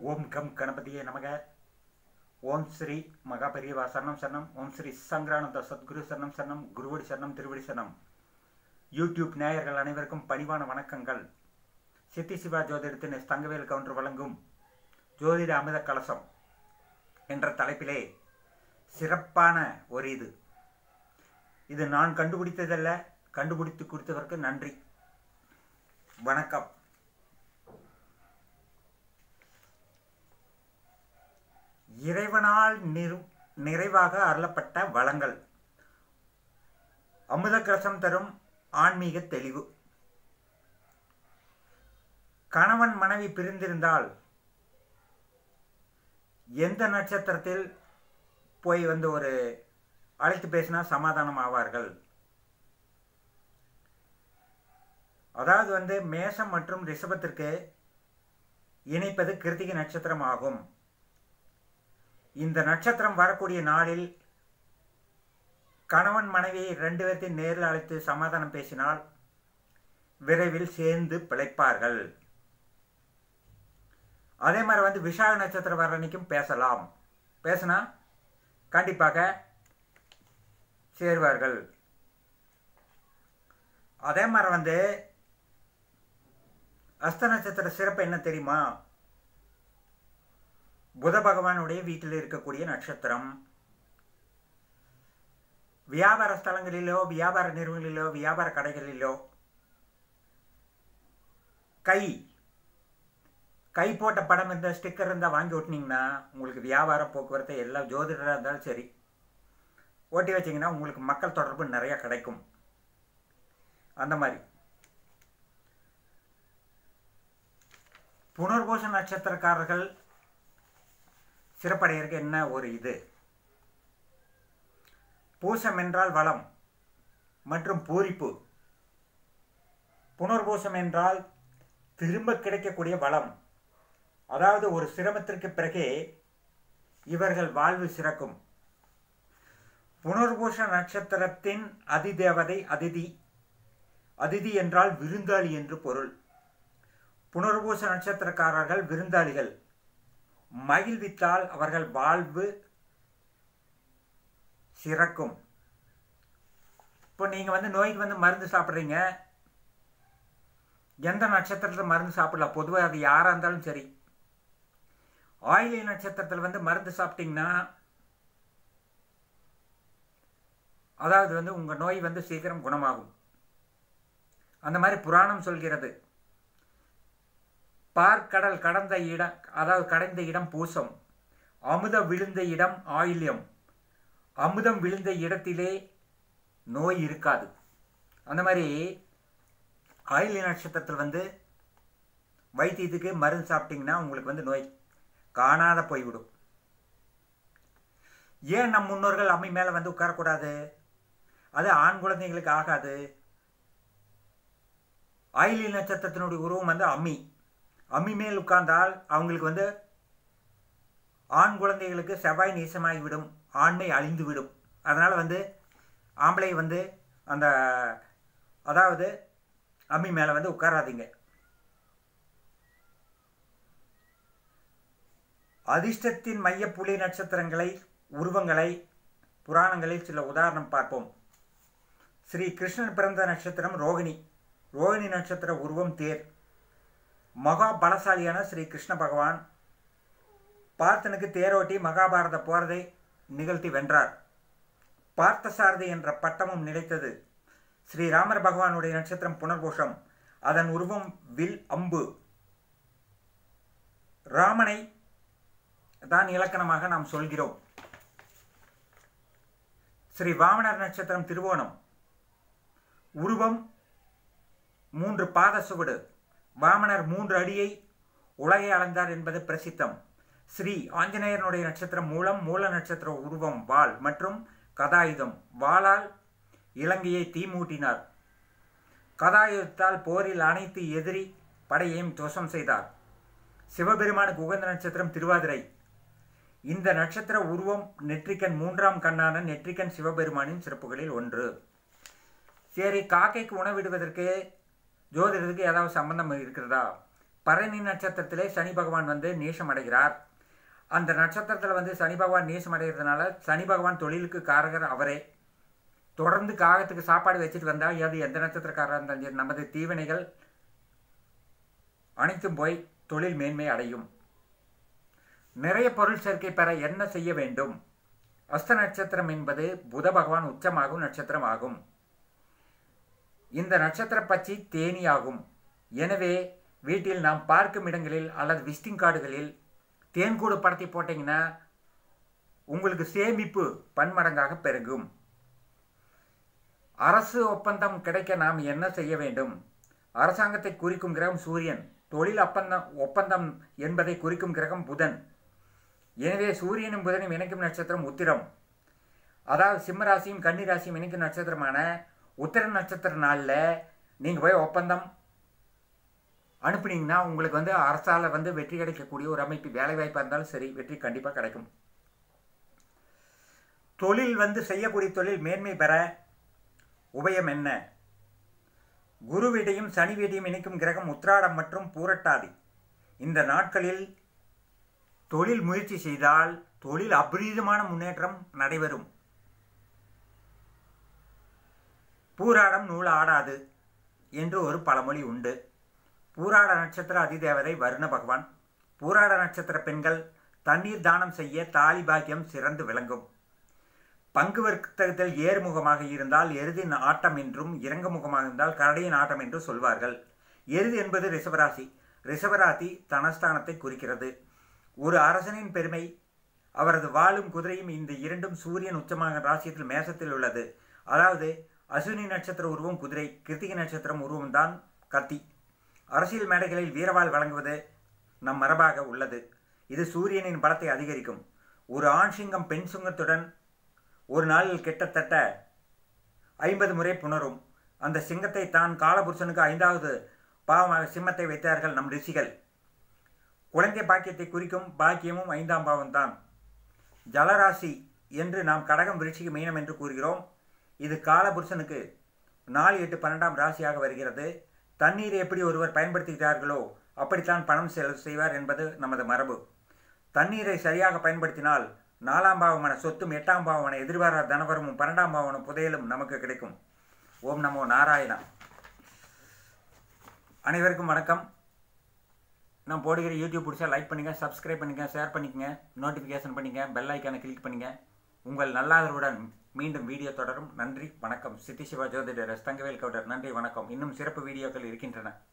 ஓம் come கணபதியே நமக ஓம் ஸ்ரீ மகாபெரியவா சரணம் சரணம் ஓம் ஸ்ரீ சங்கரானந்த சத்குரு சரணம் சரணம் குருவடி சரணம் திருவடி சரணம் யூடியூப் நேயர்கள் அனைவருக்கும் பணிவான வணக்கங்கள் சித்தி சிவா ஜோதிடத்தின் எஸ் தங்கவேல் கவுண்டர் வழங்கும் ஜோதிட அமிர்த கலசம் என்ற தலைப்பிலே சிறப்பான ஒரு இது இது நான் கண்டுபிடித்ததல்ல கண்டுபிடித்து கொடுத்ததற்கு நன்றி வணக்கம் இறைவனால் நிறு நிறைவாக அருளப்பட்ட வளங்கள் அமுத கலசம் தரும் ஆன்மீக தெளிவு கணவன் மனைவி பிரிந்திருந்தால் எந்த நட்சத்திரத்தில் போய் வந்து ஒரு அழைத்து பேசினா சமாதானம் ஆவார்கள் அதாவது வந்து மேசம் மற்றும் ரிஷபத்திற்கு இணைப்பது கிருத்திகை நட்சத்திரம் ஆகும் இந்த நட்சத்திரம் வரக்கூடிய நாளில் கணவன் மனைவி ரெண்டு பேர்த்தையும் நேரில் அழைத்து சமாதானம் பேசினால் விரைவில் சேர்ந்து பிழைப்பார்கள் அதே மாதிரி வந்து விஷாக நட்சத்திரம் வர அன்னைக்கும் பேசலாம் பேசினா கண்டிப்பாக சேருவார்கள் அதே மாதிரி வந்து அஸ்த நட்சத்திர சிறப்பு என்ன தெரியுமா புத பகவானுடைய வீட்டில் இருக்கக்கூடிய நட்சத்திரம் வியாபார ஸ்தலங்களிலோ வியாபார நிறுவனங்களிலோ வியாபார கடைகளிலோ கை கை போட்ட படம் இருந்த ஸ்டிக்கர் இருந்தால் வாங்கி ஓட்டினீங்கன்னா உங்களுக்கு வியாபாரம் போக்குவரத்து எல்லாம் ஜோதிடராக இருந்தாலும் சரி ஓட்டி வச்சிங்கன்னா உங்களுக்கு மக்கள் தொடர்பு நிறையா கிடைக்கும் அந்த மாதிரி புனர்பூச நட்சத்திரக்காரர்கள் சிறப்படையிறக்கு என்ன ஒரு இது பூசம் என்றால் வளம் மற்றும் பூரிப்பு புனர்பூசம் என்றால் திரும்ப கிடைக்கக்கூடிய வளம் அதாவது ஒரு சிரமத்திற்கு பிறகே இவர்கள் வாழ்வு சிறக்கும் புனர்பூஷ நட்சத்திரத்தின் அதிதேவதை அதிதி அதிதி என்றால் விருந்தாளி என்று பொருள் புனர்பூச நட்சத்திரக்காரர்கள் விருந்தாளிகள் மகிழ்வித்தால் அவர்கள் வாழ்வு சிறக்கும் இப்போ நீங்கள் வந்து நோய்க்கு வந்து மருந்து சாப்பிட்றீங்க எந்த நட்சத்திரத்தில் மருந்து சாப்பிடலாம் பொதுவாக அது யாராக இருந்தாலும் சரி ஆயிலி நட்சத்திரத்தில் வந்து மருந்து சாப்பிட்டீங்கன்னா அதாவது வந்து உங்கள் நோய் வந்து சீக்கிரம் குணமாகும் அந்த மாதிரி புராணம் சொல்கிறது பார்க்கடல் கடந்த இடம் அதாவது கடைந்த இடம் பூசம் அமுதம் விழுந்த இடம் ஆயில்யம் அமுதம் விழுந்த இடத்திலே நோய் இருக்காது அந்த மாதிரி ஆயிலி நட்சத்திரத்தில் வந்து வைத்தியத்துக்கு மருந்து சாப்பிட்டீங்கன்னா உங்களுக்கு வந்து நோய் காணாத போய்விடும் ஏன் நம் முன்னோர்கள் அம்மை மேலே வந்து உட்காரக்கூடாது அது ஆண் குழந்தைங்களுக்கு ஆகாது ஆயிலி நட்சத்திரத்தினுடைய உருவம் வந்து அம்மி அம்மி மேல் உட்கார்ந்தால் அவங்களுக்கு வந்து ஆண் குழந்தைகளுக்கு செவ்வாய் நீசமாகிவிடும் ஆண்மை அழிந்து விடும் அதனால் வந்து ஆம்பளை வந்து அந்த அதாவது அம்மி மேலே வந்து உட்காராதீங்க அதிர்ஷ்டத்தின் மைய புலி நட்சத்திரங்களை உருவங்களை புராணங்களில் சில உதாரணம் பார்ப்போம் ஸ்ரீ கிருஷ்ணன் பிறந்த நட்சத்திரம் ரோகிணி ரோகிணி நட்சத்திர உருவம் தேர் மகா பலசாலியான ஸ்ரீ கிருஷ்ண பகவான் பார்த்தனுக்கு தேரோட்டி மகாபாரத போரதை நிகழ்த்தி வென்றார் பார்த்தசாரதி என்ற பட்டமும் நிலைத்தது ஸ்ரீராமர் பகவானுடைய நட்சத்திரம் புனர்பூஷம் அதன் உருவம் வில் அம்பு ராமனை தான் இலக்கணமாக நாம் சொல்கிறோம் ஸ்ரீ வாமனர் நட்சத்திரம் திருவோணம் உருவம் மூன்று பாத சுவடு வாமனர் மூன்று அடியை உலகை அளந்தார் என்பது பிரசித்தம் ஸ்ரீ ஆஞ்சநேயனுடைய நட்சத்திரம் மூலம் மூல நட்சத்திர உருவம் வாள் மற்றும் கதாயுதம் வாளால் இலங்கையை தீமூட்டினார் கதாயுதத்தால் போரில் அனைத்து எதிரி படையையும் துவசம் செய்தார் சிவபெருமானுக்கு உகந்த நட்சத்திரம் திருவாதிரை இந்த நட்சத்திர உருவம் நெற்றிக்கன் மூன்றாம் கண்ணான நெற்றிக்கன் சிவபெருமானின் சிறப்புகளில் ஒன்று சரி காக்கைக்கு உணவிடுவதற்கு ஜோதிடத்துக்கு ஏதாவது சம்பந்தம் இருக்கிறதா பரணி நட்சத்திரத்திலே சனி பகவான் வந்து நீசம் அடைகிறார் அந்த நட்சத்திரத்தில் வந்து சனி பகவான் நீசம் அடைகிறதுனால சனி பகவான் தொழிலுக்கு காரகர் அவரே தொடர்ந்து காகத்துக்கு சாப்பாடு வச்சுட்டு வந்தால் அது எந்த நட்சத்திரக்காரராக இருந்தாலும் சரி நமது தீவினைகள் அனைத்தும் போய் தொழில் மேன்மை அடையும் நிறைய பொருள் சேர்க்கை பெற என்ன செய்ய வேண்டும் அஸ்த நட்சத்திரம் என்பது புத பகவான் உச்சமாகும் நட்சத்திரம் ஆகும் இந்த நட்சத்திர பச்சி தேனி ஆகும் எனவே வீட்டில் நாம் பார்க்கும் இடங்களில் அல்லது விசிட்டிங் கார்டுகளில் தேன்கூடு படத்தை போட்டிங்கன்னா உங்களுக்கு சேமிப்பு பன்மடங்காக பெருகும் அரசு ஒப்பந்தம் கிடைக்க நாம் என்ன செய்ய வேண்டும் அரசாங்கத்தை குறிக்கும் கிரகம் சூரியன் தொழில் ஒப்பந்தம் ஒப்பந்தம் என்பதை குறிக்கும் கிரகம் புதன் எனவே சூரியனும் புதனும் இணைக்கும் நட்சத்திரம் உத்திரம் அதாவது சிம்மராசியும் கன்னிராசியும் இணைக்கும் நட்சத்திரமான உத்திர நட்சத்திர நாளில் நீங்கள் போய் ஒப்பந்தம் அனுப்புனீங்கன்னா உங்களுக்கு வந்து அரசால் வந்து வெற்றி கிடைக்கக்கூடிய ஒரு அமைப்பு வேலை வாய்ப்பாக இருந்தாலும் சரி வெற்றி கண்டிப்பாக கிடைக்கும் தொழில் வந்து செய்யக்கூடிய தொழில் மேன்மை பெற உபயம் என்ன குரு வீட்டையும் சனி வீட்டையும் இணைக்கும் கிரகம் உத்ராடம் மற்றும் பூரட்டாதி இந்த நாட்களில் தொழில் முயற்சி செய்தால் தொழில் அபரீதமான முன்னேற்றம் நடைபெறும் பூராடம் நூல் ஆடாது என்று ஒரு பழமொழி உண்டு பூராட நட்சத்திர அதிதேவதை வருண பகவான் பூராட நட்சத்திர பெண்கள் தண்ணீர் தானம் செய்ய தாலி பாக்கியம் சிறந்து விளங்கும் பங்கு வர்த்தகத்தில் ஏறுமுகமாக இருந்தால் எருதின் ஆட்டம் என்றும் இறங்கு முகமாக இருந்தால் கரடியின் ஆட்டம் என்று சொல்வார்கள் எருது என்பது ரிஷபராசி ரிஷபராசி தனஸ்தானத்தை குறிக்கிறது ஒரு அரசனின் பெருமை அவரது வாளும் குதிரையும் இந்த இரண்டும் சூரியன் உச்சமாக ராசியத்தில் மேசத்தில் உள்ளது அதாவது அசுனி நட்சத்திர உருவம் குதிரை கிருத்திகை நட்சத்திரம் உருவம் தான் கத்தி அரசியல் மேடைகளில் வீரவாள் வழங்குவது நம் மரபாக உள்ளது இது சூரியனின் பலத்தை அதிகரிக்கும் ஒரு ஆண் சிங்கம் பெண் சிங்கத்துடன் ஒரு நாளில் கிட்டத்தட்ட ஐம்பது முறை புணரும் அந்த சிங்கத்தை தான் காலபுருஷனுக்கு ஐந்தாவது பாவமாக சிம்மத்தை வைத்தார்கள் நம் ரிஷிகள் குழந்தை பாக்கியத்தை குறிக்கும் பாக்கியமும் ஐந்தாம் பாவம் தான் ஜலராசி என்று நாம் கடகம் விருச்சிக மீனம் என்று கூறுகிறோம் இது காலபுருஷனுக்கு நாலு எட்டு பன்னெண்டாம் ராசியாக வருகிறது தண்ணீரை எப்படி ஒருவர் பயன்படுத்துகிறார்களோ அப்படித்தான் பணம் செலவு செய்வார் என்பது நமது மரபு தண்ணீரை சரியாக பயன்படுத்தினால் நாலாம் பாவமான சொத்தும் எட்டாம் பாவமான எதிர்பாராத தனவரமும் பன்னெண்டாம் பாவன புதையலும் நமக்கு கிடைக்கும் ஓம் நமோ நாராயணா அனைவருக்கும் வணக்கம் நான் போடுகிற யூடியூப் பிடிச்சா லைக் பண்ணுங்கள் சப்ஸ்கிரைப் பண்ணுங்கள் ஷேர் பண்ணிக்கங்க நோட்டிஃபிகேஷன் பண்ணிங்க பெல் ஐக்கானை கிளிக் பண்ணுங்க உங்கள் நல்லாதருடன் மீண்டும் வீடியோ தொடரும் நன்றி வணக்கம் சித்தி சிவா ஜோதிடர் தங்கவேல் கவுடர் நன்றி வணக்கம் இன்னும் சிறப்பு வீடியோக்கள் இருக்கின்றன